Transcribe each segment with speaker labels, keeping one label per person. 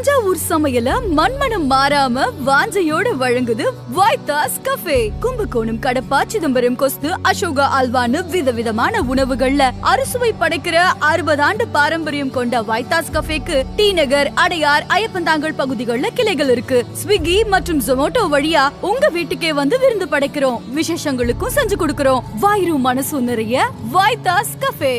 Speaker 1: தஞ்சாவூர் சமையல மண்மனம் மாறாம வாஞ்சையோட வழங்குது வைத்தாஸ் கஃபே கும்பகோணம் கடப்பா சிதம்பரம் கொஸ்து அசோகா அல்வான்னு விதவிதமான உணவுகள்ல அறுசுவை படைக்கிற அறுபது ஆண்டு பாரம்பரியம் கொண்ட வைத்தாஸ் கஃபேக்கு டி நகர் அடையார் ஐயப்பந்தாங்கல் பகுதிகளில் கிளைகள் இருக்கு ஸ்விக்கி மற்றும் ஜொமோட்டோ வழியா உங்க வீட்டுக்கே வந்து விருந்து படைக்கிறோம் விசேஷங்களுக்கும் செஞ்சு கொடுக்கிறோம் வாயிரும் மனசும் நிறைய வைத்தாஸ் கஃபே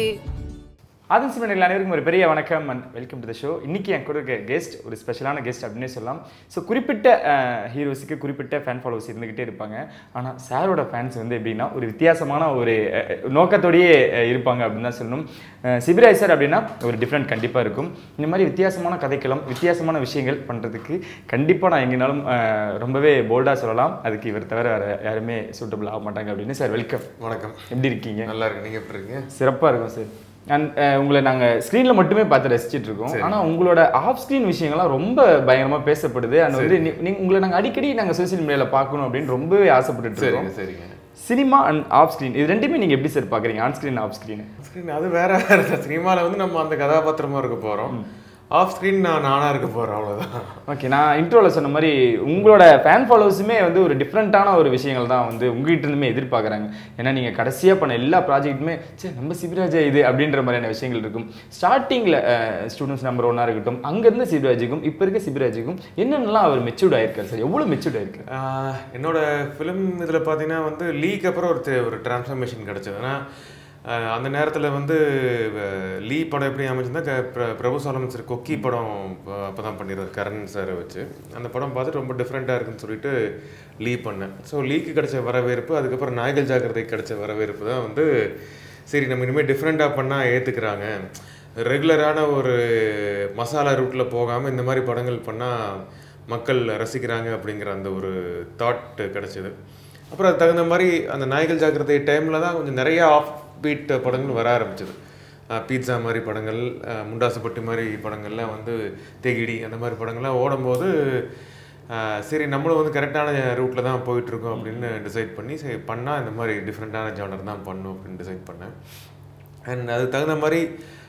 Speaker 2: ஆதன் சிமனில் அனைவருக்கும் ஒரு பெரிய வணக்கம் and welcome to the show இன்னைக்கு என் கூட இருக்க கெஸ்ட் ஒரு ஸ்பெஷலான கெஸ்ட் அப்படின்னே சொல்லலாம் ஸோ குறிப்பிட்ட ஹீரோஸுக்கு குறிப்பிட்ட ஃபேன் ஃபாலோவர்ஸ் இருந்துகிட்டே இருப்பாங்க ஆனால் சாரோட ஃபேன்ஸ் வந்து எப்படின்னா ஒரு வித்தியாசமான ஒரு அஹ், நோக்கத்தோடயே அஹ், இருப்பாங்க அப்படின்னு தான் சொல்லணும் அஹ், சிபிராய் சார் அப்படின்னா ஒரு டிஃப்ரெண்ட் கண்டிப்பாக இருக்கும் இந்த மாதிரி வித்தியாசமான கதைக்களம் வித்தியாசமான விஷயங்கள் பண்ணுறதுக்கு கண்டிப்பாக நான் எங்கேனாலும் அஹ், ரொம்பவே போல்டாக சொல்லலாம் அதுக்கு இவர் தவிர வேறு யாருமே சூட்டபிள் ஆக மாட்டாங்க அப்படின்னு சார் வெல்கம்
Speaker 3: வணக்கம்
Speaker 2: எப்படி இருக்கீங்க
Speaker 3: நல்லா இருக்கு நீங்க எப்படி இருக்கீங்க
Speaker 2: சிறப்பாக இருக்கும் சார் அண்ட் உங்களை நாங்கள் ஸ்க்ரீனில் மட்டுமே பார்த்து ரசிச்சிட்டு இருக்கோம் ஆனால் உங்களோட ஆஃப் ஸ்க்ரீன் விஷயங்கள்லாம் ரொம்ப பயங்கரமாக பேசப்படுது அண்ட் வந்து நீ- நீங்க உங்களை நாங்கள் அடிக்கடி நாங்கள் சோஷியல் மீடியாவில் பார்க்கணும் அப்படின்னு ரொம்பவே ஆசைப்பட்டுட்டு
Speaker 3: சரிங்க
Speaker 2: இருக்கோம்
Speaker 3: சரிங்க
Speaker 2: சினிமா அண்ட் ஆஃப் ஸ்க்ரீன் இது ரெண்டுமே நீங்கள் எப்படி சார் பார்க்குறீங்க on screen off screen
Speaker 3: screen அது வேற வேற சினிமாவில் வந்து நம்ம அந்த கதாபாத்திரமா இருக்க போறோம் ஆஃப் ஸ்க்ரீன் நான் நானா இருக்க போறேன் அவ்வளவுதான்
Speaker 2: ஓகே நான் இன்ட்ரோவில் சொன்ன மாதிரி உங்களோட ஃபேன் ஃபாலோவர்ஸுமே வந்து ஒரு டிஃப்ரெண்ட்டான ஒரு விஷயங்கள் தான் வந்து உங்ககிட்ட இருந்துமே எதிர்பார்க்குறாங்க ஏன்னா நீங்கள் கடைசியாக பண்ண எல்லா ப்ராஜெக்ட்டுமே சே நம்ம சிபிராஜா இது அப்படின்ற மாதிரியான விஷயங்கள் இருக்கும் ஸ்டார்டிங்கில் ஸ்டூடெண்ட்ஸ் நம்பர் ஒன்னாக இருக்கட்டும் அங்கேருந்து சிபிராஜுக்கும் இப்போ இருக்க சிபிராஜுக்கும் என்னென்னலாம் அவர் மெச்சூர்ட் ஆயிருக்காரு சார் எவ்வளோ மெச்சூர்ட் ஆயிருக்காரு
Speaker 3: ஆஹ் என்னோட ஃபிலிம் இதில் பார்த்தீங்கன்னா வந்து லீக் அப்புறம் ஒரு தெ- ஒரு டிரான்ஸ்ஃபர்மேஷன் கிடச்சது ஏன்னா ஆஹ் அந்த நேரத்தில் வந்து அஹ், லீ படம் எப்படி அமைச்சுன்னா க- பிர- பிரபு சாலமன் சார் கொக்கி படம் அப்போ தான் பண்ணிடுறாரு கரண் சாரை வச்சு அந்த படம் பார்த்துட்டு ரொம்ப டிஃப்ரெண்ட்டாக இருக்குன்னு சொல்லிட்டு லீ பண்ணேன் ஸோ லீக்கு கிடைச்ச வரவேற்பு அதுக்கப்புறம் நாய்கள் ஜாக்கிரதைக்கு கிடைச்ச வரவேற்பு தான் வந்து சரி நம்ம இனிமேல் டிஃப்ரெண்ட்டாக பண்ணால் ஏற்றுக்கிறாங்க ரெகுலரான ஒரு மசாலா ரூட்டில் போகாமல் இந்த மாதிரி படங்கள் பண்ணால் மக்கள் ரசிக்கிறாங்க அப்படிங்கிற அந்த ஒரு தாட் கிடைச்சது அப்புறம் அது தகுந்த மாதிரி அந்த நாய்கள் ஜாக்கிரதை டைமில் தான் கொஞ்சம் நிறைய ஆஃப் பீட் படங்கள் வர ஆரம்பிச்சது பீட்சா மாதிரி படங்கள் அஹ், முண்டாசுப்பட்டி மாதிரி படங்கள்லாம் வந்து தெகிடி அந்த மாதிரி படங்கள்லாம் ஓடும்போது அஹ், சரி நம்மளும் வந்து கரெக்டான ரூட்டில் தான் போயிட்டுருக்கோம் அப்படின்னு டிசைட் பண்ணி சரி பண்ணால் இந்த மாதிரி டிஃப்ரெண்ட்டான ஜானர் தான் பண்ணும் அப்படின்னு டிசைட் பண்ணேன் அண்ட் அதுக்கு தகுந்த மாதிரி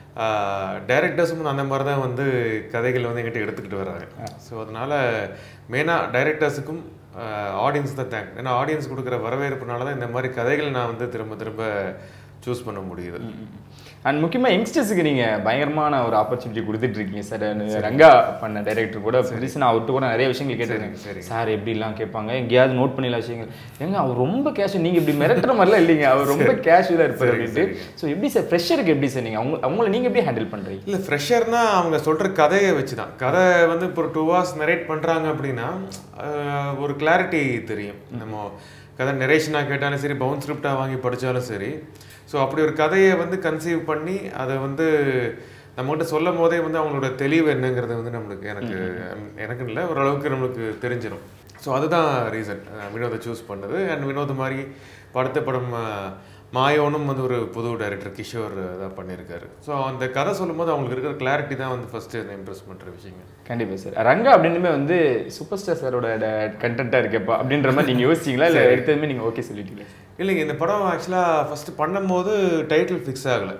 Speaker 3: டைரக்டர்ஸும் அந்த மாதிரி தான் வந்து கதைகள் வந்து எங்கிட்ட எடுத்துக்கிட்டு வராங்க ஸோ அதனால் மெயினாக டைரக்டர்ஸுக்கும் ஆடியன்ஸ் தான் தேங்க் ஏன்னா ஆடியன்ஸ் கொடுக்குற வரவேற்புனால தான் இந்த மாதிரி கதைகள் நான் வந்து திரும்ப திரும்ப சூஸ் பண்ண முடியுது
Speaker 2: அண்ட் முக்கியமாக யங்ஸ்டர்ஸுக்கு நீங்கள் பயங்கரமான ஒரு ஆப்பர்ச்சுனிட்டி கொடுத்துட்டு இருக்கீங்க சார் ரங்கா பண்ண டைரக்டர் கூட ரீசனாக அவர்கிட்ட கூட நிறைய விஷயங்கள் கேட்டிருக்கேன் சார் எப்படிலாம் கேட்பாங்க எங்கேயாவது நோட் பண்ணிடலாம் விஷயங்கள் ஏங்க அவர் ரொம்ப கேஷுவல் நீங்கள் இப்படி மிரட்டுற மாதிரிலாம் இல்லைங்க அவர் ரொம்ப கேஷுவலாக இருப்பார் அப்படின்ட்டு ஸோ எப்படி சார் ஃப்ரெஷருக்கு எப்படி சார் நீங்கள் அவங்க அவங்கள நீங்கள் எப்படி ஹேண்டில் பண்ணுறீங்க
Speaker 3: இல்லை ஃப்ரெஷர்னா அவங்க சொல்கிற கதையை வச்சு தான் கதை வந்து இப்போ ஒரு டூ ஹவர்ஸ் நரேட் பண்ணுறாங்க அப்படின்னா ஆஹ், ஒரு கிளாரிட்டி தெரியும் நம்ம கதை நெரேஷனாக கேட்டாலும் சரி பவுன் ஸ்கிரிப்டாக வாங்கி படித்தாலும் சரி ஸோ அப்படி ஒரு கதையை வந்து கன்சீவ் பண்ணி அதை வந்து நம்மகிட்ட சொல்லும் போதே வந்து அவங்களோட தெளிவு என்னங்கிறது வந்து நம்மளுக்கு எனக்கு எனக்கு இல்லை ஓரளவுக்கு நம்மளுக்கு தெரிஞ்சிடும் ஸோ அதுதான் ரீசன் வினோதை சூஸ் பண்ணது அண்ட் வினோத் மாதிரி படுத்த படம் அஹ், மாயோனும் வந்து ஒரு புது டைரக்டர் கிஷோர் தான் பண்ணியிருக்காரு ஸோ அந்த கதை சொல்லும்போது அவங்களுக்கு இருக்கிற கிளாரிட்டி தான் வந்து ஃபஸ்ட்டு இம்ப்ரெஸ் பண்ணுற விஷயங்க
Speaker 2: கண்டிப்பாக சார் ரங்கா அப்படின்னுமே வந்து சூப்பர் ஸ்டார் சாரோட கண்டென்ட்டாக இருக்கேப்பா அப்படின்ற மாதிரி நீங்கள் யோசிச்சிங்களா இல்லை எடுத்ததுமே நீங்கள் ஓகே சொல்லிட்டீங்க
Speaker 3: இல்லைங்க இந்த படம் ஆக்சுவலாக ஃபஸ்ட்டு பண்ணும்போது டைட்டில் ஃபிக்ஸ் ஆகலை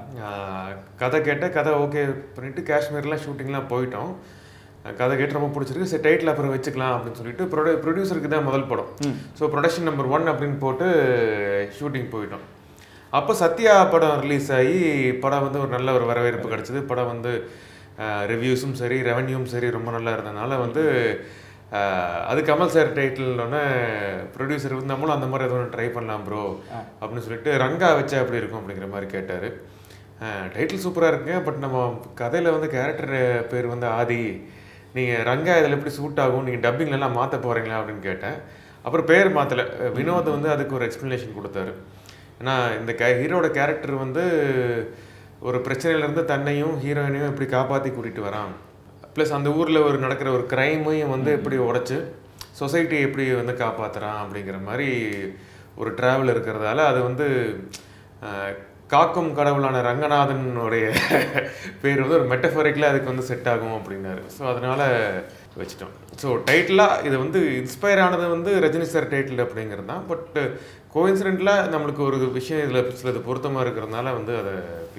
Speaker 3: கதை கேட்ட கதை ஓகே பண்ணிட்டு காஷ்மீர்லாம் ஷூட்டிங்லாம் போயிட்டோம் அஹ் கதை கேட்டு ரொம்ப பிடிச்சிருக்கு சரி டைட்டில் அப்புறம் வச்சுக்கலாம் அப்படின்னு சொல்லிட்டு ப்ரொடியூ ப்ரொடியூசருக்கு தான் முதல் படம் ஸோ ப்ரொடக்ஷன் நம்பர் ஒன் அப்படின்னு போட்டு ஷூட்டிங் போயிட்டோம் அப்போ சத்யா படம் ரிலீஸ் ஆகி படம் வந்து ஒரு நல்ல ஒரு வரவேற்பு கிடச்சிது படம் வந்து ரிவ்யூஸும் சரி ரெவன்யூவும் சரி ரொம்ப நல்லா இருந்ததுனால வந்து அஹ், அது கமல் சார் டைட்டில்னோடனே ப்ரொடியூசர் வந்து நம்மளும் அந்த மாதிரி எதுவும் ட்ரை பண்ணலாம் ப்ரோ அப்படின்னு சொல்லிட்டு ரங்கா வச்சா எப்படி இருக்கும் அப்படிங்கிற மாதிரி கேட்டார் டைட்டில் சூப்பராக இருக்குங்க பட் நம்ம கதையில் வந்து கேரக்டர் பேர் வந்து ஆதி நீங்கள் ரங்கா இதில் எப்படி சூட் ஆகும் நீங்கள் டப்பிங்லலாம் மாற்ற போகிறீங்களா அப்படின்னு கேட்டேன் அப்புறம் பேர் மாற்றலை வினோத் வந்து அதுக்கு ஒரு எக்ஸ்ப்ளனேஷன் கொடுத்தாரு ஏன்னா இந்த கே ஹீரோட கேரக்டர் வந்து ஒரு பிரச்சனையிலேருந்து தன்னையும் ஹீரோயினையும் எப்படி காப்பாற்றி கூட்டிகிட்டு வரான் ப்ளஸ் அந்த ஊரில் ஒரு நடக்கிற ஒரு க்ரைமையும் வந்து எப்படி உடைச்சு சொசைட்டி எப்படி வந்து காப்பாற்றுறான் அப்படிங்கிற மாதிரி ஒரு ட்ராவல் இருக்கிறதால அது வந்து அஹ், காக்கும் கடவுளான ரங்கநாதனுடைய பேர் வந்து ஒரு மெட்டஃபரிக்கில் அதுக்கு வந்து செட் ஆகும் அப்படின்னாரு ஸோ அதனால வச்சுட்டோம் ஸோ டைட்டிலாக இது வந்து இன்ஸ்பயர் ஆனது வந்து ரஜினி சார் டைட்டில் அப்படிங்கிறது தான் பட் கோயின்சிடென்ட்ல நம்மளுக்கு ஒரு விஷயம் இதில் சிலது பொருத்தமாக இருக்கிறதுனால வந்து அதை ஃபிக்ஸ்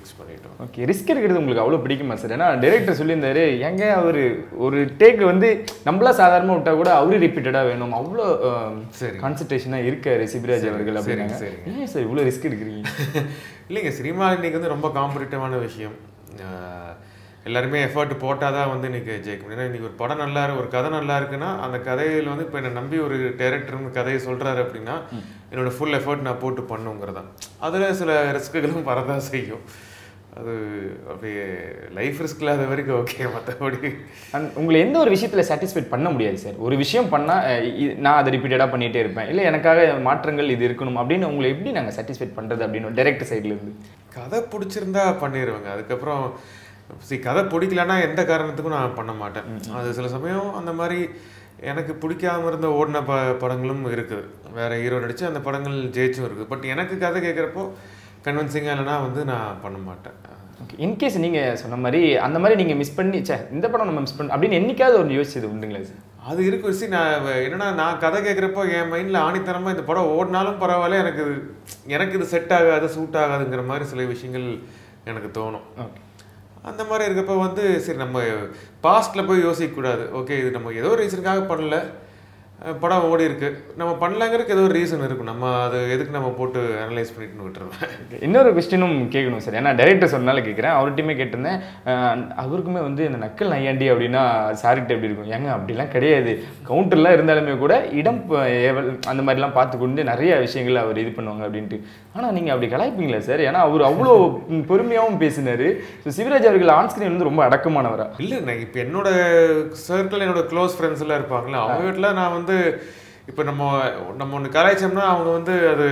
Speaker 3: ஃபிக்ஸ் பண்ணிட்டோம்
Speaker 2: ஓகே ரிஸ்க் எடுக்கிறது உங்களுக்கு அவ்வளோ பிடிக்குமா சார் ஏன்னா டைரக்டர் சொல்லியிருந்தாரு எங்க அவர் ஒரு டேக் வந்து நம்மளா சாதாரணமாக விட்டா கூட அவரு ரிப்பீட்டடாக வேணும் அவ்வளோ
Speaker 3: சரி.
Speaker 2: கான்சன்ட்ரேஷனாக இருக்காரு சிபிராஜ் அவர்கள்
Speaker 3: சரிங்க,
Speaker 2: அப்படின்னாங்க
Speaker 3: சரிங்க.
Speaker 2: ஏன் சார் இவ்வளோ ரிஸ்க் எடுக்கிறீங்க
Speaker 3: இல்லைங்க சினிமா இன்னைக்கு வந்து ரொம்ப காம்படிட்டிவான விஷயம் ஆஹ் எல்லாருமே எஃபர்ட் போட்டால் தான் வந்து இன்னைக்கு ஜெயிக்க முடியும் ஏன்னா இன்னைக்கு ஒரு படம் நல்லா இருக்கு ஒரு கதை நல்லா இருக்குன்னா அந்த கதையில் வந்து இப்போ என்னை நம்பி ஒரு டேரக்டர் கதையை சொல்கிறாரு அப்படின்னா என்னோட ஃபுல் எஃபர்ட் நான் போட்டு பண்ணுங்கிறதான் அதில் சில ரிஸ்க்குகளும் வரதான் செய்யும் அது அப்படியே லைஃப் ரிஸ்க் இல்லாத வரைக்கும் ஓகே மற்றபடி
Speaker 2: அண்ட் உங்களை எந்த ஒரு விஷயத்தில் சாட்டிஸ்ஃபைட் பண்ண முடியாது சார் ஒரு விஷயம் பண்ணால் நான் அதை ரிப்பீட்டடாக பண்ணிகிட்டே இருப்பேன் இல்லை எனக்காக மாற்றங்கள் இது இருக்கணும் அப்படின்னு உங்களை எப்படி நாங்கள் சாட்டிஸ்ஃபைட் பண்ணுறது அப்படின்னு டைரக்டர் சைட்லேருந்து
Speaker 3: கதை பிடிச்சிருந்தா பண்ணிடுவேங்க அதுக்கப்புறம் சரி கதை பிடிக்கலன்னா எந்த காரணத்துக்கும் நான் பண்ண மாட்டேன் அது சில சமயம் அந்த மாதிரி எனக்கு பிடிக்காம இருந்த ஓடின ப படங்களும் இருக்குது வேற ஹீரோ நடிச்சு அந்த படங்கள் ஜெயிச்சும் இருக்குது பட் எனக்கு கதை கேட்குறப்போ கன்வின்சிங்காக இல்லைன்னா வந்து நான் பண்ண மாட்டேன்
Speaker 2: ஓகே இன்கேஸ் நீங்கள் சொன்ன மாதிரி அந்த மாதிரி நீங்கள் மிஸ் பண்ணி ச்சே இந்த படம் நம்ம மிஸ் பண்ண அப்படின்னு என்னைக்காவது ஒரு யோசிச்சது உண்டுங்களா சார்
Speaker 3: அது இருக்கு சி நான் வ- என்னன்னா நான் கதை கேட்குறப்போ என் மைண்டில் ஆணித்தனமாக இந்த படம் ஓடினாலும் பரவாயில்ல எனக்கு இது எனக்கு இது செட் ஆகாது சூட் ஆகாதுங்கிற மாதிரி சில விஷயங்கள் எனக்கு தோணும்
Speaker 2: ஓகே
Speaker 3: அந்த மாதிரி இருக்கப்ப வந்து சரி நம்ம பாஸ்ட்டில் போய் யோசிக்கக்கூடாது ஓகே இது நம்ம ஏதோ ரீசனுக்காக பண்ணல அஹ் படம் ஓடி இருக்கு நம்ம பண்ணலங்கிறதுக்கு ஏதோ ஒரு ரீசன் இருக்கும் நம்ம அது எதுக்கு நம்ம போட்டு அனலைஸ் பண்ணிட்டு விட்டுருவேன்
Speaker 2: இன்னொரு கொஸ்டினும் கேட்கணும் சார் ஏன்னா டைரக்டர் சொன்னால கேட்குறேன் அவர்கிட்டயுமே கேட்டிருந்தேன் அஹ் அவருக்குமே வந்து இந்த நக்கல் நையாண்டி அப்படின்னா சாரிட்ட எப்படி இருக்கும் ஏங்க அப்படிலாம் கிடையாது கவுண்டர்லாம் இருந்தாலுமே கூட இடம் ப- ஏவல் அந்த மாதிரிலாம் பார்த்து கொண்டு நிறைய விஷயங்கள் அவர் இது பண்ணுவாங்க அப்படின்ட்டு ஆனால் நீங்கள் அப்படி கலாய்ப்பீங்களா சார் ஏன்னா அவர் அவ்வளோ பொறுமையாகவும் பேசினார் ஸோ சிவராஜ் அவர்கள் ஆன்ஸ்கிரீன் வந்து ரொம்ப அடக்கமானவரா
Speaker 3: இல்லை நான் இப்போ என்னோட சர்க்கிள் என்னோட க்ளோஸ் ஃப்ரெண்ட்ஸ் எல்லாம் இருப்பாங்களா அவங்க வீட்டில் நான் வந்து இப்போ நம்ம நம்ம ஒன்று கலாய்ச்சோம்னா அவங்க வந்து அது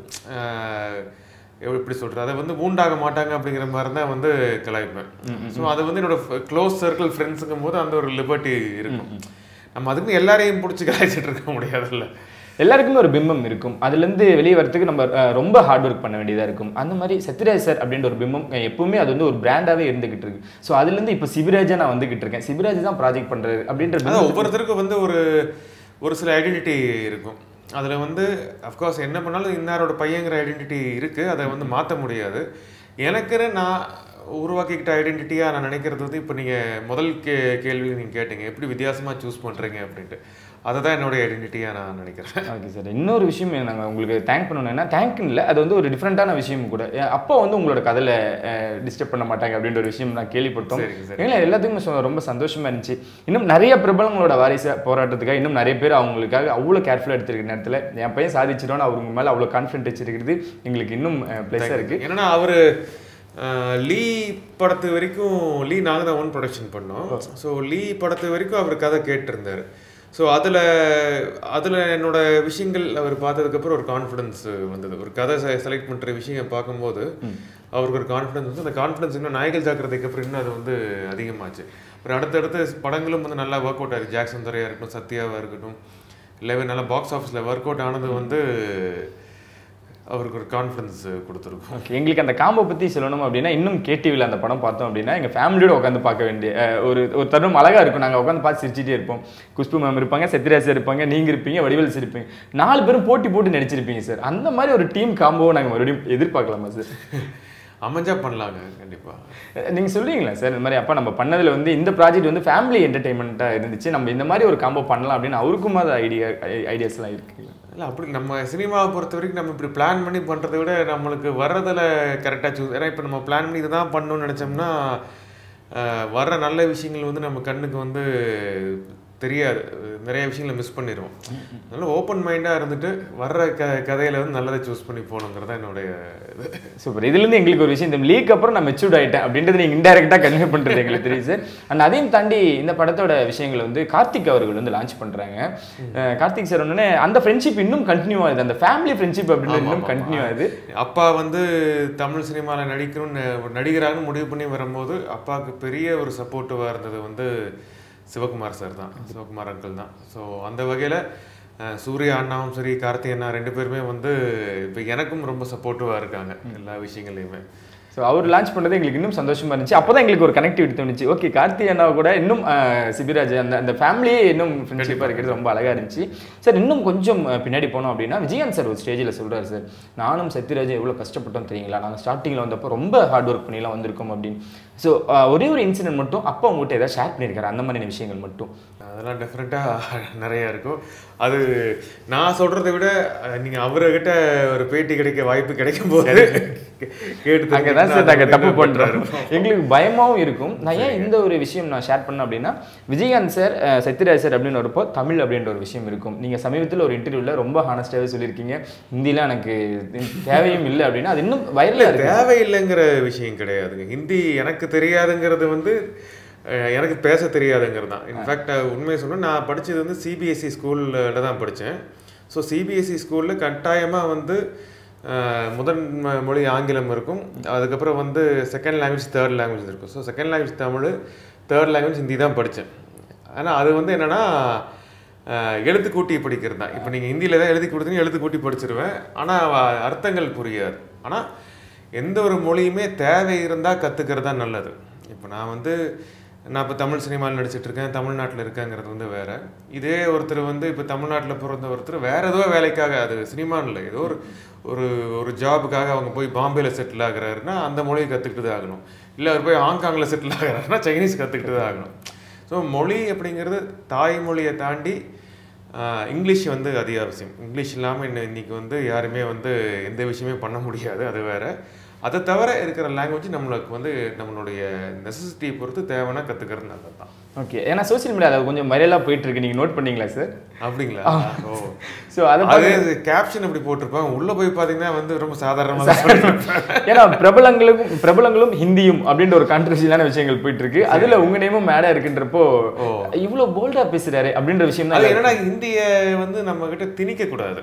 Speaker 3: அஹ், எப்படி சொல்கிறது அதை வந்து ஊண்டாக மாட்டாங்க அப்படிங்கிற மாதிரி தான் வந்து கலாய்ப்பேன் ஸோ அது வந்து என்னோட க்ளோஸ் சர்க்கிள் ஃப்ரெண்ட்ஸுங்கும் போது அந்த ஒரு லிபர்ட்டி இருக்கும் நம்ம அதுக்குன்னு எல்லாரையும் பிடிச்சி கலாய்ச்சிட்டு இருக்க முடியாதுல்ல
Speaker 2: எல்லாருக்குமே ஒரு பிம்பம் இருக்கும் அதுலேருந்து வெளியே வரதுக்கு நம்ம அஹ், ரொம்ப ஹார்ட் ஒர்க் பண்ண வேண்டியதாக இருக்கும் அந்த மாதிரி சத்யராஜ் சார் அப்படின்ற ஒரு பிம்பம் அஹ், எப்பவுமே அது வந்து ஒரு பிராண்டாகவே இருந்துகிட்டு இருக்கு ஸோ அதுலேருந்து இப்போ சிவராஜா நான் வந்துகிட்டு இருக்கேன் சிவராஜ் தான் ப்ராஜெக்ட் பண்ணுறாரு அப்படின்ற
Speaker 3: அதான்
Speaker 2: பிம்பம்
Speaker 3: ஒவ்வொருத்தருக்கும் வந்து ஒரு ஒரு சில ஐடென்டிட்டி இருக்கும் அதில் வந்து அஃப்கோர்ஸ் என்ன பண்ணாலும் இன்னாரோட பையங்கிற ஐடென்டிட்டி இருக்குது அதை வந்து மாற்ற முடியாது எனக்குன்னு நான் உருவாக்கிக்கிட்ட ஐடென்டிட்டியாக நான் நினைக்கிறது வந்து இப்போ நீங்கள் முதல் கே கேள்வி நீங்கள் கேட்டீங்க எப்படி வித்தியாசமாக சூஸ் பண்ணுறீங்க அப்படின்ட்டு அதை தான் என்னோட ஐடென்டிட்டியாக நான் நினைக்கிறேன்
Speaker 2: ஓகே சார் இன்னொரு விஷயம் நாங்கள் உங்களுக்கு தேங்க் பண்ணணும்னா தேங்க் இல்லை அது வந்து ஒரு டிஃப்ரெண்ட்டான விஷயம் கூட அஹ், அப்பா வந்து உங்களோட கதையில் டிஸ்டர்ப் பண்ண மாட்டாங்க அப்படின்ற ஒரு விஷயம் நான் கேள்விப்பட்டோம்
Speaker 3: சரிங்க, சரி.
Speaker 2: ஏன்னா எல்லாத்துக்குமே சொ- ரொம்ப சந்தோஷமா இருந்துச்சு இன்னும் நிறைய பிரபலங்களோட வாரிசு போராட்டத்துக்காக இன்னும் நிறைய பேர் அவங்களுக்காக அவ்வளோ கேர்ஃபுல்லாக எடுத்திருக்க நேரத்தில் என் பையன் சாதிச்சிடோன்னு அவங்க மேலே அவ்வளோ கான்ஃபிடென்ட் வச்சிருக்கிறது எங்களுக்கு இன்னும் ப்ளஸ்ஸாக இருக்கு
Speaker 3: என்னன்னா அவரு அஹ், லீ படத்து வரைக்கும் லீ நாங்கள் தான் ஓன் ப்ரொடக்ஷன் பண்ணோம் ஸோ லீ படத்து வரைக்கும் அவர் கதை கேட்டிருந்தார் ஸோ அதில் அதில் என்னோட விஷயங்கள் அவர் பார்த்ததுக்கப்புறம் ஒரு கான்ஃபிடன்ஸ் வந்தது ஒரு கதை செலக்ட் பண்ணுற விஷயம் பார்க்கும்போது அவருக்கு ஒரு கான்ஃபிடன்ஸ் வந்து அந்த கான்ஃபிடன்ஸ் இன்னும் நாயகல் ஜாக்கிரதைக்கு அப்புறம் இன்னும் அது வந்து அதிகமாச்சு அப்புறம் அடுத்தடுத்த படங்களும் வந்து நல்லா ஒர்க் அவுட் ஆயிருக்கு ஜாக்சன் துறையாக இருக்கட்டும் சத்யாவாக இருக்கட்டும் எல்லாமே நல்லா பாக்ஸ் ஆஃபீஸில் ஒர்க் அவுட் ஆனது வந்து அவருக்கு ஒரு கான்ஃபிடன்ஸ் கொடுத்துருக்கும்
Speaker 2: ஓகே எங்களுக்கு அந்த காம்போ பற்றி சொல்லணும் அப்படின்னா இன்னும் கேடிவியில் அந்த படம் பார்த்தோம் அப்படின்னா எங்கள் ஃபேமிலியோட உட்காந்து பார்க்க வேண்டிய அஹ், ஒரு ஒரு தருணம் அழகாக இருக்கும் நாங்கள் உட்காந்து பார்த்து சிரிச்சிட்டே இருப்போம் குஷ்பு மேம் இருப்பாங்க சத்யராஜ் சார் இருப்பாங்க நீங்கள் இருப்பீங்க வடிவேல் இருப்பீங்க நாலு பேரும் போட்டி போட்டு நடிச்சிருப்பீங்க சார் அந்த மாதிரி ஒரு டீம் காம்போவை நாங்கள் மறுபடியும் எதிர்பார்க்கலாமா சார்
Speaker 3: அமைஞ்சா பண்ணலாங்க கண்டிப்பாக
Speaker 2: நீங்கள் சொல்லுவீங்களா சார் இந்த மாதிரி அப்பா நம்ம பண்ணதில் வந்து இந்த ப்ராஜெக்ட் வந்து ஃபேமிலி என்டர்டைன்மெண்ட்டாக இருந்துச்சு நம்ம இந்த மாதிரி ஒரு காம்போ பண்ணலாம் அப்படின்னு அவருக்கும் அது ஐடியா ஐடியாஸ்லாம் இருக்குங்களா
Speaker 3: இல்லை அப்படி நம்ம சினிமாவை பொறுத்த வரைக்கும் நம்ம இப்படி பிளான் பண்ணி பண்ணுறதை விட நம்மளுக்கு வர்றதில் கரெக்டாக சூஸ் ஏன்னா இப்போ நம்ம பிளான் பண்ணி இதுதான் பண்ணணும்னு நினச்சோம்னா அஹ், வர்ற நல்ல விஷயங்கள் வந்து நம்ம கண்ணுக்கு வந்து தெரியாது நிறைய விஷயங்களை மிஸ் பண்ணிடுவோம் அதனால ஓப்பன் மைண்டாக இருந்துட்டு வர்ற க கதையில வந்து நல்லதை சூஸ் பண்ணி போகணுங்கிறது தான் என்னுடைய இது
Speaker 2: சூப்பர் இதுலேருந்து எங்களுக்கு ஒரு விஷயம் இந்த லீக் அப்புறம் நான் மெச்சூர்ட் ஆயிட்டேன் அப்படின்றது நீங்கள் இன்டெரக்டாக கன்வே பண்ணுறது எங்களுக்கு தெரியுது சார் அண்ட் அதையும் தாண்டி இந்த படத்தோட விஷயங்களை வந்து கார்த்திக் அவர்கள் வந்து லான்ச் பண்ணுறாங்க கார்த்திக் சார் ஒன்னே அந்த ஃப்ரெண்ட்ஷிப் இன்னும் கண்டினியூ ஆகுது அந்த ஃபேமிலி ஃப்ரெண்ட்ஷிப் அப்படின்றது
Speaker 3: ஆமா,
Speaker 2: இன்னும்
Speaker 3: ஆமா.
Speaker 2: கண்டினியூ ஆகுது
Speaker 3: அப்பா வந்து தமிழ் சினிமாவில் நடிக்கணும்னு ஒரு நடிகராக முடிவு பண்ணி வரும்போது அப்பாவுக்கு பெரிய ஒரு சப்போர்ட்டிவாக இருந்தது வந்து சிவகுமார் சார் தான் சிவகுமார் அங்கிள் தான் ஸோ அந்த வகையில் சூர்யா அண்ணாவும் சரி கார்த்திக் அண்ணா ரெண்டு பேருமே வந்து இப்போ எனக்கும் ரொம்ப சப்போர்ட்டிவாக இருக்காங்க எல்லா விஷயங்களையுமே
Speaker 2: ஸோ அவர் லான்ச் பண்ணது எங்களுக்கு இன்னும் சந்தோஷமா இருந்துச்சு அப்போ தான் எங்களுக்கு ஒரு கனெக்டிவிட்டி தோணுச்சு ஓகே கார்த்தி அண்ணா கூட இன்னும் அஹ், சிபிராஜ் அந்த அந்த ஃபேமிலியே இன்னும் ஃப்ரெண்ட்ஷிப்பாக இருக்கிறது ரொம்ப அழகா இருந்துச்சு சார் இன்னும் கொஞ்சம் அஹ், பின்னாடி போனோம் அப்படின்னா விஜயகாந்த் சார் ஒரு ஸ்டேஜில் சொல்றாரு சார் நானும் சத்யராஜ் எவ்வளோ கஷ்டப்பட்டோம் தெரியுங்களா நாங்கள் ஸ்டார்டிங்கில் வந்தப்போ ரொம்ப ஹார்ட் ஒர்க் பண்ணிலாம் வந்திருக்கோம் அப்படின்னு ஸோ ஒரே ஒரு இன்சிடென்ட் மட்டும் அப்போ உங்கள்கிட்ட ஏதாவது ஷேர் பண்ணியிருக்காரு அந்த மாதிரியான விஷயங்கள் மட்டும்
Speaker 3: அதெல்லாம் டெஃபினட்டாக நிறைய இருக்கும் அது நான் சொல்றதை விட அஹ், நீங்க அவர்கிட்ட ஒரு பேட்டி கிடைக்க வாய்ப்பு கிடைக்கும் போது கேட்டு
Speaker 2: அங்கே தான் சார் நாங்கள் தப்பு பண்ணுறோம்
Speaker 3: தெரிஞ்சுக்கிட்டா
Speaker 2: எங்களுக்கு பயமாவும் இருக்கும் நான் ஏன் இந்த ஒரு விஷயம் நான் ஷேர் பண்ணேன் அப்படின்னா விஜயகாந்த் சார் அஹ், சத்யராஜ் சார் அப்படின்னு வரப்போ தமிழ் அப்படின்ற ஒரு விஷயம் இருக்கும் நீங்கள் சமீபத்தில் ஒரு இன்டர்வியூவில் ரொம்ப ஹானஸ்டாகவே சொல்லியிருக்கீங்க ஹிந்திலாம் எனக்கு தேவையும் இல்லை அப்படின்னா அது இன்னும் வைரலாக இருக்கு
Speaker 3: தேவையில்லைங்கிற விஷயம் கிடையாதுங்க ஹிந்தி எனக்கு தெரியாதுங்கிறது வந்து அஹ், எனக்கு பேச தெரியாதுங்கிறது தான் இன்ஃபேக்ட் உண்மையை சொன்னா நான் படிச்சது வந்து சிபிஎஸ்சி ஸ்கூலில் தான் படித்தேன் ஸோ சிபிஎஸ்சி ஸ்கூலில் கட்டாயமாக வந்து அஹ், முதன் ம- மொழி ஆங்கிலம் இருக்கும் அதுக்கப்புறம் வந்து செகண்ட் லாங்குவேஜ் தேர்ட் லாங்குவேஜ் இருக்கும் so second language Tamil third language Hindi தான் படித்தேன் ஆனால் அது வந்து என்னென்னா எழுத்து கூட்டி படிக்கிறது தான் இப்போ நீங்கள் ஹிந்தியில் தான் எழுதி கொடுத்தீங்க எழுத்து கூட்டி படிச்சிருவேன் ஆனால் அர்த்தங்கள் புரியாது ஆனால் எந்த ஒரு மொழியுமே தேவை இருந்தால் கற்றுக்கிறது தான் நல்லது இப்போ நான் வந்து நான் இப்போ தமிழ் சினிமாவில் நடிச்சிட்டு இருக்கேன் தமிழ்நாட்டில் இருக்கேங்கிறது வந்து வேற இதே ஒருத்தர் வந்து இப்போ தமிழ்நாட்டில் பிறந்த ஒருத்தர் வேற ஏதோ வேலைக்காக அது சினிமான்னு இல்லை ஏதோ ஒரு ஒரு ஒரு ஜாபுக்காக அவங்க போய் பாம்பேல செட்டில் ஆகுறாருன்னா அந்த மொழியை கற்றுக்கிட்டு தான் ஆகணும் இல்லை அவர் போய் ஹாங்காங்கில் செட்டில் ஆகுறாருன்னா சைனீஸ் கற்றுக்கிட்டு தான் ஆகணும் ஸோ மொழி அப்படிங்கிறது தாய்மொழியை தாண்டி ஆஹ், இங்கிலீஷ் வந்து அத்தியாவசியம் இங்கிலீஷ் இல்லாமல் இன்னும் இன்னைக்கு வந்து யாருமே வந்து எந்த விஷயமே பண்ண முடியாது அது வேற அதை தவிர இருக்கிற லாங்குவேஜ் நம்மளுக்கு வந்து நம்மளுடைய நெசசிட்டியை பொறுத்து தேவைன்னா கற்றுக்கிறது நல்லது தான்
Speaker 2: ஓகே ஏன்னா சோஷியல் மீடியாவில் அது கொஞ்சம் வைரலாக போயிட்டு இருக்கு நீங்கள் நோட் பண்ணீங்களா சார்
Speaker 3: அப்படிங்களா ஓ
Speaker 2: ஸோ அதை
Speaker 3: அது கேப்ஷன் அப்படி போட்டிருப்பாங்க உள்ள போய் பார்த்தீங்கன்னா வந்து ரொம்ப சாதாரணமாக தான் சொல்லியிருப்பாங்க.
Speaker 2: ஏன்னா பிரபலங்களும் பிரபலங்களும் ஹிந்தியும் அப்படின்ற ஒரு கான்ட்ரவர்சியலான விஷயங்கள் போயிட்டு இருக்கு அதுல உங்க நேமும் மேடா இருக்குன்றப்போ இவ்வளவு போல்டா பேசுறாரு அப்படின்ற விஷயம்
Speaker 3: அது
Speaker 2: தான்
Speaker 3: என்னன்னா இந்திய வந்து நம்ம கிட்ட திணிக்க கூடாது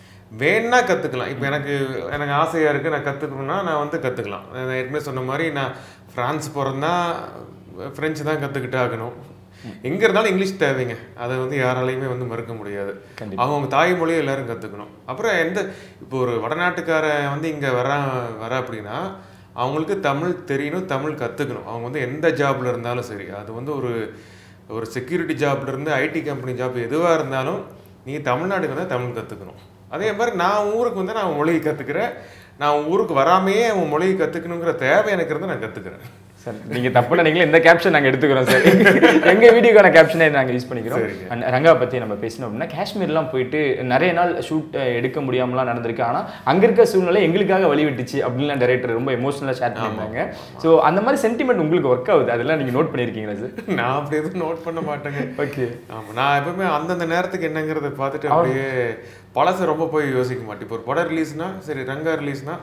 Speaker 3: வேணா கத்துக்கலாம் இப்போ எனக்கு எனக்கு ஆசையா இருக்கு நான் கத்துக்கணும்னா நான் வந்து கத்துக்கலாம் நான் ஏற்கனவே சொன்ன மாதிரி நான் பிரான்ஸ் பிறந்தா பிரெஞ்சு தான் கத்துக்கிட்டு ஆகணும் எங்க இருந்தாலும் இங்கிலீஷ் தேவைங்க அதை வந்து யாராலையுமே வந்து மறுக்க முடியாது அவங்க தாய்மொழியை எல்லாரும் கத்துக்கணும் அப்புறம் எந்த இப்போ ஒரு வடநாட்டுக்காரன் வந்து இங்க வர வர அப்படின்னா அவங்களுக்கு தமிழ் தெரியணும் தமிழ் கத்துக்கணும் அவங்க வந்து எந்த ஜாப்ல இருந்தாலும் சரி அது வந்து ஒரு ஒரு செக்யூரிட்டி ஜாப்ல இருந்து ஐடி கம்பெனி ஜாப் எதுவாக இருந்தாலும் நீ தமிழ்நாட்டுக்கு வந்தால் தமிழ் கற்றுக்கணும் அதே மாதிரி நான் ஊருக்கு வந்து நான் மொழியை கற்றுக்கிறேன் நான் ஊருக்கு வராமையே உன் மொழியை கற்றுக்கணுங்கிற தேவை எனக்கு இருந்து நான் கற்றுக்கிறேன்
Speaker 2: சார் நீங்க தப்பு நினைக்கல இந்த கேப்ஷன் நாங்க எடுத்துக்கிறோம் சார் எங்க வீடியோக்கான கேப்ஷனே நாங்க யூஸ் பண்ணிக்கிறோம்
Speaker 3: சரிங்க.
Speaker 2: And ரங்கா பத்தி நம்ம பேசணும் அப்படின்னா காஷ்மீர்லாம் போயிட்டு நிறைய நாள் ஷூட் எடுக்க முடியாமலாம் நடந்திருக்கு ஆனா அங்க இருக்க சூழ்நிலை எங்களுக்காக வழி விட்டுச்சு அப்படின்லாம் டைரக்டர் ரொம்ப எமோஷனலா ஷேர் பண்ணியிருந்தாங்க ஸோ அந்த மாதிரி சென்டிமெண்ட் உங்களுக்கு ஒர்க் ஆகுது அதெல்லாம் நீங்க நோட் பண்ணியிருக்கீங்களா சார்
Speaker 3: நான் அப்படி எதுவும் நோட் பண்ண மாட்டேங்க
Speaker 2: ஓகே
Speaker 3: ஆமாம் நான் எப்பவுமே அந்தந்த நேரத்துக்கு என்னங்கிறத பார்த்துட்டு அப்படியே பழசை ரொம்ப போய் யோசிக்க மாட்டேன் இப்போ ஒரு படம் ரிலீஸ்னா சரி ரங்கா ரிலீஸ்னா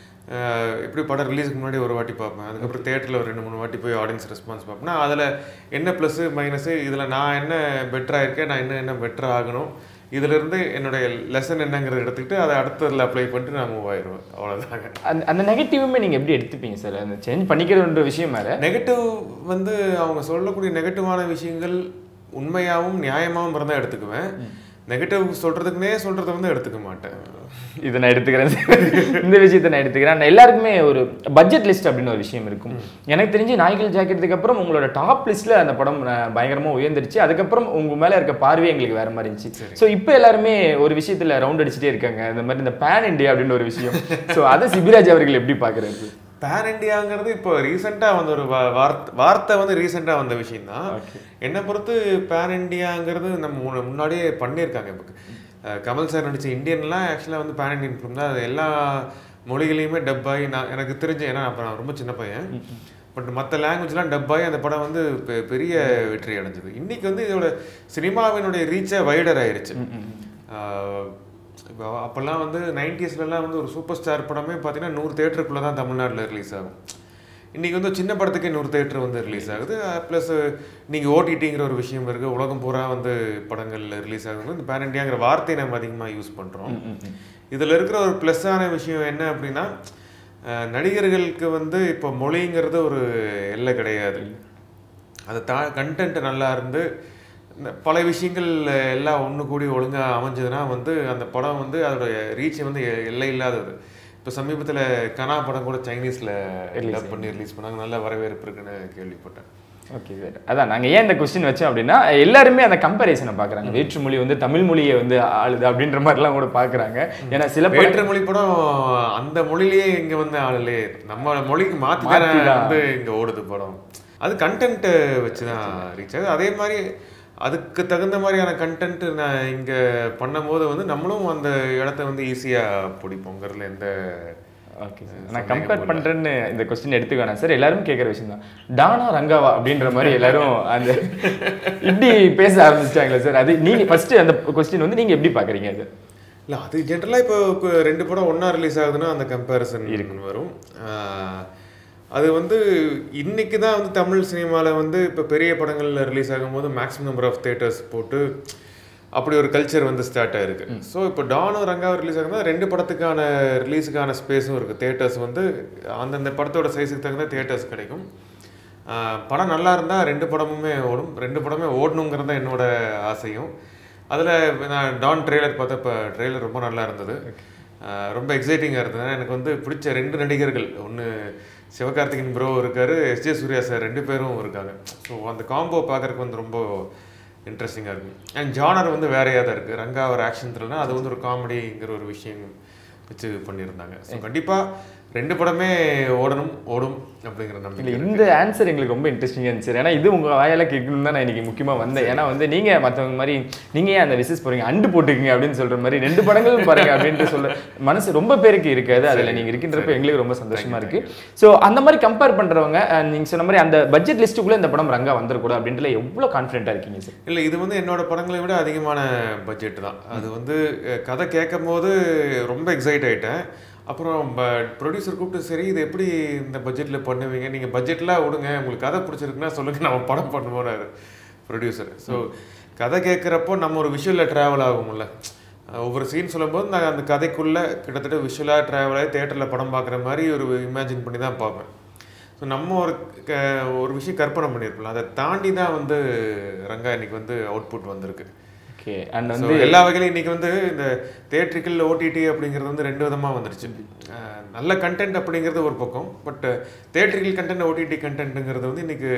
Speaker 3: எப்படி படம் ரிலீஸ்க்கு முன்னாடி ஒரு வாட்டி பார்ப்பேன் அதுக்கப்புறம் தேட்டரில் ஒரு ரெண்டு மூணு வாட்டி போய் ஆடியன்ஸ் ரெஸ்பான்ஸ் பார்ப்பேன் அதில் என்ன ப்ளஸ்ஸு மைனஸு இதில் நான் என்ன பெட்டராக இருக்கேன் நான் என்ன என்ன பெட்டராக ஆகணும் இதிலிருந்து என்னுடைய லெசன் என்னங்கிறத எடுத்துக்கிட்டு அதை அடுத்ததில் அப்ளை பண்ணிட்டு நான் மூவ் ஆயிடுவேன் அவ்வளோதாங்க
Speaker 2: அந்த அந்த நெகட்டிவுமே நீங்க எப்படி எடுத்துப்பீங்க சார் அந்த சேஞ்ச் பண்ணிக்கிறதுன்ற விஷயம் வேற
Speaker 3: நெகட்டிவ் வந்து அவங்க சொல்லக்கூடிய நெகட்டிவான விஷயங்கள் உண்மையாகவும் நியாயமாகவும் இருந்தால் எடுத்துக்குவேன் நெகட்டிவ் சொல்றதுக்குனே சொல்றதை வந்து எடுத்துக்க மாட்டேன்
Speaker 2: இதை நான் எடுத்துக்கிறேன் sir. இந்த விஷயத்தை நான் எடுத்துக்கிறேன் நான் எல்லாருக்குமே ஒரு பட்ஜெட் லிஸ்ட் அப்படின்னு ஒரு விஷயம் இருக்கும் எனக்கு தெரிஞ்சு நாய்கள் ஜாக்கெட்டுக்கு அப்புறம் உங்களோட டாப் லிஸ்ட்ல அந்த படம் அஹ், பயங்கரமா உயர்ந்துருச்சு அதுக்கப்புறம் உங்க மேல இருக்க பார்வை எங்களுக்கு வேற மாதிரி இருந்துச்சு ஸோ இப்போ எல்லாருமே ஒரு விஷயத்துல ரவுண்ட் அடிச்சுட்டே இருக்காங்க இந்த மாதிரி இந்த பேன் இண்டியா அப்படின்னு ஒரு விஷயம் ஸோ அதை சிபிராஜ் அவர்கள் எப்படி பாக்குறாரு
Speaker 3: பேன் இண்டியாங்கிறது இப்போ ரீசெண்டாக வந்த ஒரு வா- வார்த்தை வார்த்தை வந்து ரீசெண்டாக வந்த விஷயம் தான் என்னை பொறுத்து பேன் இண்டியாங்கிறது நம்ம முன்ன- முன்னாடியே பண்ணியிருக்காங்க இப்போ அஹ் கமல் சார் நடிச்ச இந்தியன்லாம் ஆக்சுவலாக வந்து பேன் இண்டியன் ஃபிலிம் தான் அது எல்லா மொழிகளையுமே டப் ஆகி நான் எனக்கு தெரிஞ்சு ஏன்னா அப்போ நான் ரொம்ப சின்ன பையன் பட் மற்ற லாங்குவேஜ்லாம் டப் ஆகி அந்த படம் வந்து பெ- பெரிய வெற்றி அடைஞ்சது இன்னைக்கு வந்து இதோட சினிமாவினுடைய ரீச்சே வைடர் ஆயிருச்சு ஆஹ் இப்போ அப்போல்லாம் வந்து நைன்டிஸ்லலாம் வந்து ஒரு சூப்பர் ஸ்டார் படமே பார்த்தீங்கன்னா நூறு தேட்டருக்குள்ளே தான் தமிழ்நாட்டில் ரிலீஸ் ஆகும் இன்றைக்கி வந்து சின்ன படத்துக்கே நூறு தேட்டர் வந்து ரிலீஸ் ஆகுது ப்ளஸ் நீங்கள் ஓடிடிங்கிற ஒரு விஷயம் இருக்குது உலகம் பூரா வந்து படங்களில் ரிலீஸ் ஆகுது இந்த பேன் இண்டியாங்கிற வார்த்தையை நம்ம அதிகமாக யூஸ் பண்ணுறோம் இதில் இருக்கிற ஒரு ப்ளஸ்ஸான விஷயம் என்ன அப்படின்னா அஹ், நடிகர்களுக்கு வந்து இப்போ மொழிங்கிறது ஒரு எல்லை கிடையாது அது தா கண்டென்ட் நல்லா இருந்து இந்த பல விஷயங்கள் எல்லாம் ஒன்று கூடி ஒழுங்காக அமைஞ்சதுன்னா வந்து அந்த படம் வந்து அதோட ரீச் வந்து எ- எல்லை இல்லாதது இப்போ சமீபத்தில் கனா படம் கூட சைனீஸில் டப் பண்ணி ரிலீஸ் பண்ணாங்க நல்ல வரவேற்பு இருக்குன்னு கேள்விப்பட்டேன்
Speaker 2: ஓகே சார் அதான் நாங்கள் ஏன் இந்த கொஸ்டின் வச்சோம் அப்படின்னா எல்லாருமே அந்த கம்பேரிசனை பார்க்குறாங்க வேற்று மொழி வந்து தமிழ் மொழியை வந்து ஆளுது அப்படின்ற மாதிரிலாம் கூட பார்க்குறாங்க ஏன்னா சில படம்
Speaker 3: வேற்று மொழி படம் அந்த மொழியிலேயே இங்க வந்து ஆளுலே நம்ம மொழிக்கு மாத்தி தானே
Speaker 2: மாத்திதான்.
Speaker 3: வந்து இங்க ஓடுது படம் அது கண்டென்ட் வச்சு தான் ரீச் ஆகுது அதே மாதிரி அதுக்கு தகுந்த மாதிரியான கண்டென்ட் நான் இங்க பண்ணும்போது வந்து நம்மளும் அந்த இடத்த வந்து ஈஸியா பிடிப்போங்கிறதுல எந்த
Speaker 2: ஓகே சார் நான் கம்பேர் பண்ணுறேன்னு இந்த கொஸ்டின் எடுத்துக்க வேணாம் சார் எல்லாரும் கேட்குற விஷயம் தான் டானா ரங்காவா அப்படின்ற மாதிரி எல்லாரும் அந்த இப்படி பேச ஆரம்பிச்சிட்டாங்களே சார் அது நீங்கள் ஃபர்ஸ்ட் அந்த கொஸ்டின் வந்து நீங்கள் எப்படி பார்க்குறீங்க அது
Speaker 3: இல்லை அது ஜென்ரலாக இப்போ இப்போ ரெண்டு படம் ஒன்றா ரிலீஸ் ஆகுதுன்னா அந்த கம்பேரிசன் வரும் ஆஹ் அது வந்து இன்னைக்கு தான் வந்து தமிழ் சினிமாவில் வந்து இப்போ பெரிய படங்கள்ல ரிலீஸ் ஆகும்போது மேக்ஸிமம் நம்பர் ஆஃப் தேட்டர்ஸ் போட்டு அப்படி ஒரு கல்ச்சர் வந்து ஸ்டார்ட் ஆயிருக்கு ஸோ இப்போ டானும் ரங்காவும் ரிலீஸ் ஆகுதுன்னா ரெண்டு படத்துக்கான ரிலீஸுக்கான ஸ்பேஸும் இருக்குது தேட்டர்ஸ் வந்து அந்தந்த படத்தோட சைஸுக்கு தகுந்த தேட்டர்ஸ் கிடைக்கும் ஆஹ் படம் நல்லா இருந்தால் ரெண்டு படமுமே ஓடும் ரெண்டு படமே ஓடணுங்கிறது தான் என்னோட ஆசையும் அதில் நான் டான் ட்ரெய்லர் பார்த்தப்ப ட்ரெய்லர் ரொம்ப நல்லா இருந்தது ஆஹ் ரொம்ப எக்ஸைட்டிங்காக இருந்தது ஏன்னா எனக்கு வந்து பிடிச்ச ரெண்டு நடிகர்கள் ஒன்று சிவகார்த்திகேயன் ப்ரோ இருக்காரு எஸ்ஜே சூர்யா சார் ரெண்டு பேரும் இருக்காங்க ஸோ அந்த காம்போ பார்க்கறதுக்கு வந்து ரொம்ப இன்ட்ரெஸ்டிங்காக இருக்கும் அண்ட் ஜானர் வந்து வேறையாக தான் இருக்குது ரங்கா ஒரு ஆக்ஷன் த்ரில்னா அது வந்து ஒரு காமெடிங்கிற ஒரு விஷயம் வச்சு பண்ணியிருந்தாங்க ஸோ கண்டிப்பாக ரெண்டு படமே ஓடணும் ஓடும் அப்படிங்கிற
Speaker 2: இல்லை
Speaker 3: நம்பிக்கை
Speaker 2: இந்த ஆன்சர் எங்களுக்கு ரொம்ப இன்ட்ரெஸ்டிங்காக இருந்துச்சு ஏன்னா இது உங்கள் வாயால கேட்கணும் தான் நான் இன்னைக்கு முக்கியமாக வந்தேன் ஏன்னா வந்து நீங்கள் மற்றவங்க மாதிரி நீங்கள் ஏன் அந்த விசிஸ் போகிறீங்க அண்டு போட்டுக்கங்க அப்படின்னு சொல்கிற மாதிரி ரெண்டு படங்களும் பாருங்க அப்படின்ட்டு சொல்ல மனசு ரொம்ப பேருக்கு இருக்காது அதில் நீங்கள் இருக்கின்றப்ப எங்களுக்கு ரொம்ப சந்தோஷமா இருக்கு ஸோ அந்த மாதிரி கம்பேர் பண்ணுறவங்க நீங்கள் சொன்ன மாதிரி அந்த பட்ஜெட் லிஸ்ட்டுக்குள்ளே இந்த படம் ரங்கா வந்துடக்கூடாது அப்படின்றதுல எவ்வளோ கான்ஃபிடென்ட்டாக இருக்கீங்க சார்
Speaker 3: இல்லை இது வந்து என்னோட படங்களை விட அதிகமான பட்ஜெட் தான் அது வந்து அஹ், கதை கேட்கும் போது ரொம்ப எக்ஸைட் ஆயிட்டேன் அப்புறம் ப்ரொடியூசர் கூப்பிட்டு சரி இது எப்படி இந்த பட்ஜெட்டில் பண்ணுவீங்க நீங்கள் பட்ஜெட்லாம் விடுங்க உங்களுக்கு கதை பிடிச்சிருக்குன்னா சொல்லுங்கள் நம்ம படம் பண்ணுவோம்னாரு ப்ரொடியூசர் ஸோ கதை கேட்குறப்போ நம்ம ஒரு விஷுவலில் ட்ராவல் ஆகும்ல அஹ், ஒவ்வொரு சீன் சொல்லும்போது நான் அந்த கதைக்குள்ளே கிட்டத்தட்ட விஷுவலாக ட்ராவல் ஆகி தேட்டரில் படம் பார்க்குற மாதிரி ஒரு இமேஜின் பண்ணி தான் பார்ப்பேன் ஸோ நம்ம ஒரு க ஒரு விஷயம் கற்பனை பண்ணியிருப்போம் அதை தாண்டி தான் வந்து ரங்கா இன்னைக்கு வந்து அவுட்புட் வந்திருக்கு
Speaker 2: ஓகே அண்ட்
Speaker 3: ஸோ
Speaker 2: வந்து
Speaker 3: எல்லா வகையிலும் இன்னைக்கு வந்து இந்த தேட்ரிக்கல் ஓடிடி அப்படிங்கிறது வந்து ரெண்டு விதமாக வந்துருச்சு அஹ் நல்ல கண்டென்ட் அப்படிங்கிறது ஒரு பக்கம் பட் தேட்ரிக்கல் கண்டென்ட் ஓடிடி கண்டென்ட்டுங்கிறது வந்து இன்னைக்கு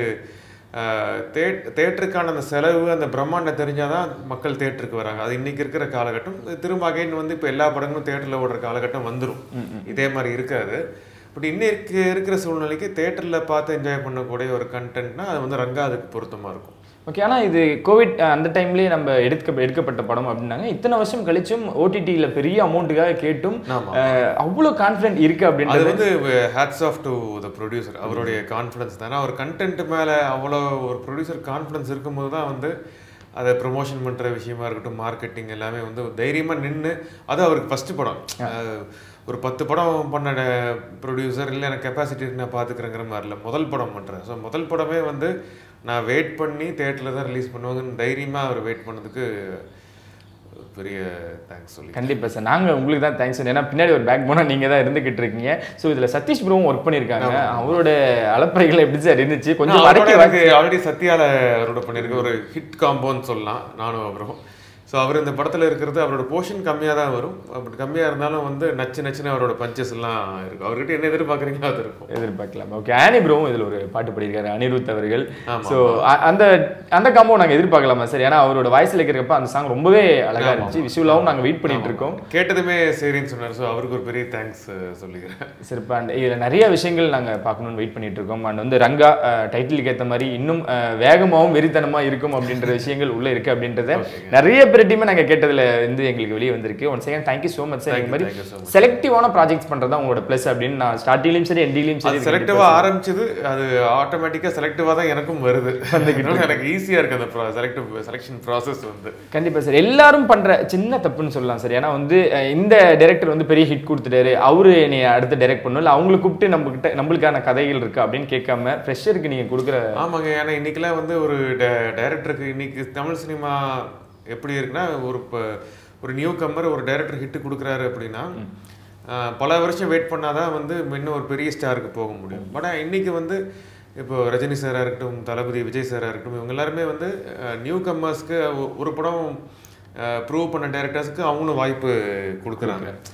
Speaker 3: தேட் தேட்டருக்கான அந்த செலவு அந்த பிரம்மாண்டம் தெரிஞ்சாதான் மக்கள் தேட்டருக்கு வராங்க அது இன்னைக்கு இருக்கிற காலகட்டம் திரும்ப அகைன் வந்து இப்போ எல்லா படங்களும் தேட்டரில் ஓடுற காலகட்டம் வந்துடும் இதே மாதிரி இருக்காது பட் இன்னைக்கு இருக்கிற சூழ்நிலைக்கு தேட்டரில் பார்த்து என்ஜாய் பண்ணக்கூடிய ஒரு கண்டென்ட்னா அது வந்து ரங்கா அதுக்கு பொருத்தமாக இருக்கும்
Speaker 2: ஓகே ஆனால் இது கோவிட் அந்த டைம்லேயே நம்ம எடுக்க எடுக்கப்பட்ட படம் அப்படின்னாங்க இத்தனை வருஷம் கழிச்சும் ஓடிடியில் பெரிய அமௌண்ட்டுக்காக கேட்டும்
Speaker 3: ஆமா.
Speaker 2: அஹ், அவ்வளோ கான்ஃபிடென்ட் இருக்கு
Speaker 3: அது
Speaker 2: அப்படின்றது
Speaker 3: வந்து hats off to the producer அவருடைய கான்ஃபிடன்ஸ் தானே அவர் கண்டென்ட் மேலே அவ்வளோ ஒரு ப்ரொடியூசர் கான்ஃபிடன்ஸ் இருக்கும்போது தான் வந்து அதை ப்ரொமோஷன் பண்ணுற விஷயமா இருக்கட்டும் மார்க்கெட்டிங் எல்லாமே வந்து தைரியமாக நின்று அது அவருக்கு ஃபஸ்ட்டு படம் அஹ், ஒரு பத்து படம் பண்ண ப்ரொடியூசர் இல்லை எனக்கு கெப்பாசிட்டி இருக்கு நான் பார்த்துக்கிறேங்கிற மாதிரி இல்லை முதல் படம் பண்ணுறேன் ஸோ முதல் படமே வந்து நான் வெயிட் பண்ணி தேட்டரில் தான் ரிலீஸ் பண்ணுவாங்கன்னு தைரியமாக அவர் வெயிட் பண்ணதுக்கு பெரிய தேங்க்ஸ் சொல்லி
Speaker 2: கண்டிப்பா சார் நாங்க உங்களுக்கு தான் தேங்க்ஸ் ஏன்னா பின்னாடி ஒரு பேக் போனா நீங்க தான் இருந்துகிட்டு இருக்கீங்க ஸோ இதுல சதீஷ் ப்ரோவும் ஒர்க் பண்ணியிருக்காங்க அவரோட அலப்பறைகள் எப்படி சார் இருந்துச்சு கொஞ்சம்
Speaker 3: அவரோட
Speaker 2: வடக்கே
Speaker 3: எனக்கு ஆல்ரெடி சத்யால அவரோட பண்ணியிருக்க ஒரு ஹிட் காம்போன்னு சொல்லலாம் நானும் அவரும் ஸோ அவர் இந்த படத்தில் இருக்கிறது அவரோட போர்ஷன் கம்மியாக தான் வரும் அப்படி கம்மியாக இருந்தாலும் வந்து நச்சு நச்சுன்னு அவரோட பஞ்சஸ் எல்லாம் இருக்கும் அவர்கிட்ட என்ன எதிர்பார்க்குறீங்களோ அது இருக்கும்
Speaker 2: எதிர்பார்க்கலாம் ஓகே ஆனி ப்ரோவும் இதுல ஒரு பாட்டு பாடியிருக்காரு அனிருத் அவர்கள்
Speaker 3: ஆமா.
Speaker 2: ஸோ அந்த அந்த காம்போ நாங்க எதிர்பார்க்கலாமா சார் ஏன்னா அவரோட வாய்ஸ்ல இருக்கிறப்ப அந்த சாங் ரொம்பவே அழகா இருந்துச்சு விஷுவலாவும் நாங்க வெயிட் பண்ணிட்டு இருக்கோம்
Speaker 3: கேட்டதுமே சரின்னு சொன்னார் ஸோ அவருக்கு ஒரு பெரிய தேங்க்ஸ் சொல்லிக்கிறேன்
Speaker 2: சிறப்பா அண்ட் இதில் நிறைய விஷயங்கள் நாங்க பார்க்கணும்னு வெயிட் பண்ணிட்டு இருக்கோம் அண்ட் வந்து ரங்கா டைட்டிலுக்கு ஏத்த மாதிரி இன்னும் அஹ், வேகமாவும் வெறித்தனமா இருக்கும் அப்படின்ற விஷயங்கள் உள்ள இருக்கு அப்படின்றத நிறைய பேர்ட்டையுமே நாங்க கேட்டதுல இருந்து எங்களுக்கு வெளியே வந்திருக்கு one second thank you so much sir
Speaker 3: Thank
Speaker 2: இந்த
Speaker 3: you,
Speaker 2: மாதிரி
Speaker 3: thank you so much.
Speaker 2: செலக்டிவான ப்ராஜெக்ட்ஸ் பண்றது தான் உங்களோட ப்ளஸ் அப்படின்னு நான் ஸ்டார்டிங்லையும் சரி எண்டிலையும் சரி
Speaker 3: அது செலக்டிவாக ஆரம்பிச்சது அது ஆட்டோமேட்டிக்காக செலக்டிவாக தான் எனக்கும் வருது அதனால எனக்கு ஈஸியாக இருக்கு அந்த செலக்டிவ் செலெக்ஷன் ப்ராசஸ் வந்து
Speaker 2: கண்டிப்பா சார் எல்லாரும் பண்ற சின்ன தப்புன்னு சொல்லலாம் சார் ஏன்னா வந்து அஹ், இந்த டைரக்டர் வந்து பெரிய ஹிட் கொடுத்துட்டாரு அவரு நீ அடுத்து டைரக்ட் பண்ணணும் இல்லை அவங்களை கூப்பிட்டு நம்ம கிட்ட நம்மளுக்கான கதைகள் இருக்கு அப்படின்னு கேட்காம ஃப்ரெஷருக்கு நீங்க கொடுக்குற
Speaker 3: ஆமாங்க ஏன்னா இன்னைக்கெல்லாம் வந்து ஒரு டைரக்டருக்கு இன்னைக்கு தமிழ் சினிமா எப்படி இருக்குன்னா ஒரு ப- ஒரு நியூ கம்மர் ஒரு டைரக்டர் ஹிட் கொடுக்குறாரு அப்படின்னா ஆஹ், பல வருஷம் வெயிட் பண்ணாதான் வந்து இன்னும் ஒரு பெரிய ஸ்டாருக்கு போக முடியும் பட் இன்னைக்கு வந்து இப்போ ரஜினி சாராக இருக்கட்டும் தளபதி விஜய் சாராக இருக்கட்டும் இவங்க எல்லாருமே வந்து நியூ கம்மர்ஸ்க்கு ஒரு படம் ப்ரூவ் பண்ண டைரக்டர்ஸ்க்கு அவங்களும் வாய்ப்பு கொடுக்குறாங்க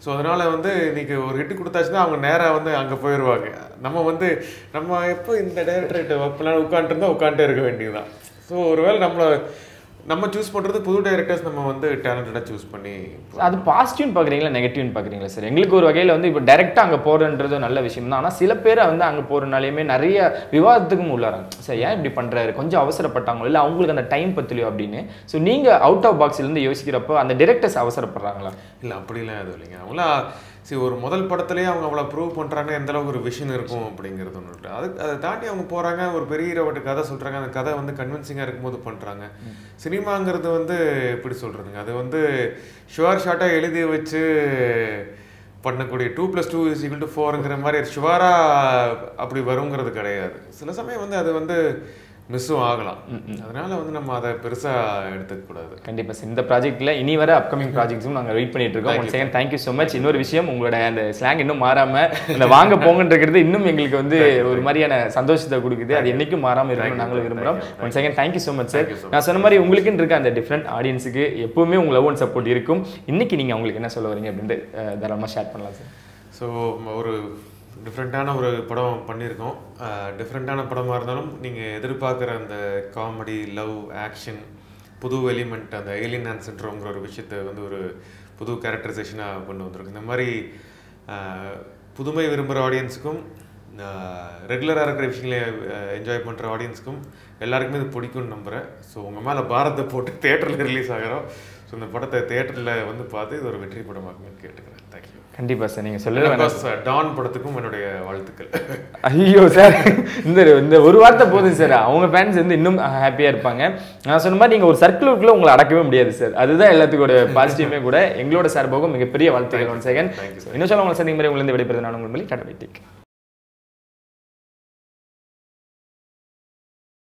Speaker 3: ஸோ அதனால வந்து இன்னைக்கு ஒரு ஹிட் கொடுத்தாச்சுன்னா அவங்க நேராக வந்து அங்கே போயிடுவாங்க நம்ம வந்து நம்ம எப்போ இந்த டேரக்டர்கிட்ட ஒர்க் பண்ணலாம் உட்காந்துருந்தா உட்காந்துட்டே இருக்க வேண்டியதுதான் ஸோ ஒருவேளை நம்மளை நம்ம சூஸ் பண்ணுறது புது டைரக்டர்ஸ் நம்ம வந்து டேலண்டடாக சூஸ் பண்ணி
Speaker 2: அது பாசிட்டிவ்னு பார்க்குறீங்களா நெகட்டிவ்னு பார்க்குறீங்களா சார் எங்களுக்கு ஒரு வகையில் வந்து இப்போ டேரெக்டாக அங்கே போகிறன்றது நல்ல விஷயம் தான் ஆனால் சில பேரை வந்து அங்கே போகிறனாலையுமே நிறைய விவாதத்துக்கும் உள்ளாராங்க சார் ஏன் இப்படி பண்ணுறாரு கொஞ்சம் அவசரப்பட்டாங்களோ இல்லை அவங்களுக்கு அந்த டைம் பத்தலையோ அப்படின்னு ஸோ நீங்கள் அவுட் ஆஃப் பாக்ஸ்லேருந்து யோசிக்கிறப்போ அந்த டிரெக்டர்ஸ் அவசரப்படுறாங்களா
Speaker 3: இல்லை அப்படிலாம் எதுவும் இல்லைங்க அவங்களா சரி ஒரு முதல் படத்துலேயே அவங்க அவ்வளோ ப்ரூவ் பண்ணுறாங்க எந்த அளவுக்கு ஒரு விஷன் இருக்கும் அப்படிங்கிறது ஒன்று இருக்கு அது அதை தாண்டி அவங்க போகிறாங்க ஒரு பெரிய ஹீரோட்ட கதை சொல்கிறாங்க அந்த கதை வந்து கன்வின்சிங்காக இருக்கும்போது பண்ணுறாங்க சினிமாங்கிறது வந்து எப்படி சொல்கிறதுங்க அது வந்து ஷுவர் ஷார்ட்டாக எழுதி வச்சு பண்ணக்கூடிய two plus two is equal to ஃபோருங்கிற மாதிரி ஷுவராக அப்படி வருங்கிறது கிடையாது சில சமயம் வந்து அது வந்து மிஸ்ஸும் ஆகலாம் அதனால வந்து நம்ம அதை பெருசாக எடுத்துக்க கூடாது
Speaker 2: கண்டிப்பாக சார் இந்த ப்ராஜெக்ட்டில் இனி வர அப்கமிங் ப்ராஜெக்ட்ஸும் நாங்கள் வெயிட் பண்ணிட்டு இருக்கோம் one second thank you so much இன்னொரு விஷயம் உங்களோட அந்த ஸ்லாங் இன்னும் மாறாம இந்த வாங்க போங்கன்றது இன்னும் எங்களுக்கு வந்து ஒரு மாதிரியான சந்தோஷத்தை கொடுக்குது அது என்னைக்கும் மாறாம இருக்கணும் நாங்களும் விரும்புகிறோம் one second thank you so much sir நான் சொன்ன மாதிரி உங்களுக்குன்னு இருக்க அந்த டிஃப்ரெண்ட் ஆடியன்ஸுக்கு எப்பவுமே உங்க லவ் அண்ட் சப்போர்ட் இருக்கும் இன்னைக்கு நீங்க அவங்களுக்கு என்ன சொல்ல வரீங்க அப்படின்ட்டு அஹ், தாராளமா ஷேர் பண்ணலாம் சார்
Speaker 3: ஸோ ஒரு டிஃப்ரெண்ட்டான ஒரு படம் பண்ணியிருக்கோம் டிஃப்ரெண்ட்டான படமாக இருந்தாலும் நீங்கள் எதிர்பார்க்குற அந்த காமெடி லவ் ஆக்ஷன் புது எலிமெண்ட் அந்த ஏலியன் ஆன் சென்ட்ரோங்கிற ஒரு விஷயத்தை வந்து ஒரு புது கேரக்டரைசேஷனாக கொண்டு வந்திருக்கு இந்த மாதிரி அஹ், புதுமை விரும்புகிற ஆடியன்ஸுக்கும் ரெகுலராக இருக்கிற விஷயங்களை என்ஜாய் பண்ணுற ஆடியன்ஸுக்கும் எல்லாருக்குமே இது பிடிக்கும்னு நம்புகிறேன் ஸோ உங்கள் மேலே பாரத்தை போட்டு தேட்டரில் ரிலீஸ் ஆகிறோம் ஸோ இந்த படத்தை தேட்டரில் வந்து பார்த்து இது ஒரு வெற்றி படமாக்குன்னு கேட்டுக்கிறேன் தேங்க்யூ
Speaker 2: கண்டிப்பா சார் நீங்க சொல்லவே வேணாம்
Speaker 3: டான் படத்துக்கும் என்னுடைய வாழ்த்துக்கள்
Speaker 2: ஐயோ சார் இந்த இந்த ஒரு வார்த்தை போதும் சார் அவங்க ஃபேன்ஸ் வந்து இன்னும் ஹாப்பியா இருப்பாங்க நான் சொன்ன மாதிரி நீங்க ஒரு சர்க்கிளுக்குள்ள உங்களை அடக்கவே முடியாது சார் அதுதான் எல்லாத்துக்கூட பாசிட்டிவ்மே கூட எங்களோட சார்பாகவும் மிகப்பெரிய வாழ்த்துக்கள் ஒன் செகண்ட் இன்னும் சொல்ல உங்களை சந்திக்கும் மாதிரி உங்களை விடைபெறுது நான் உங்கள் மொழி கடை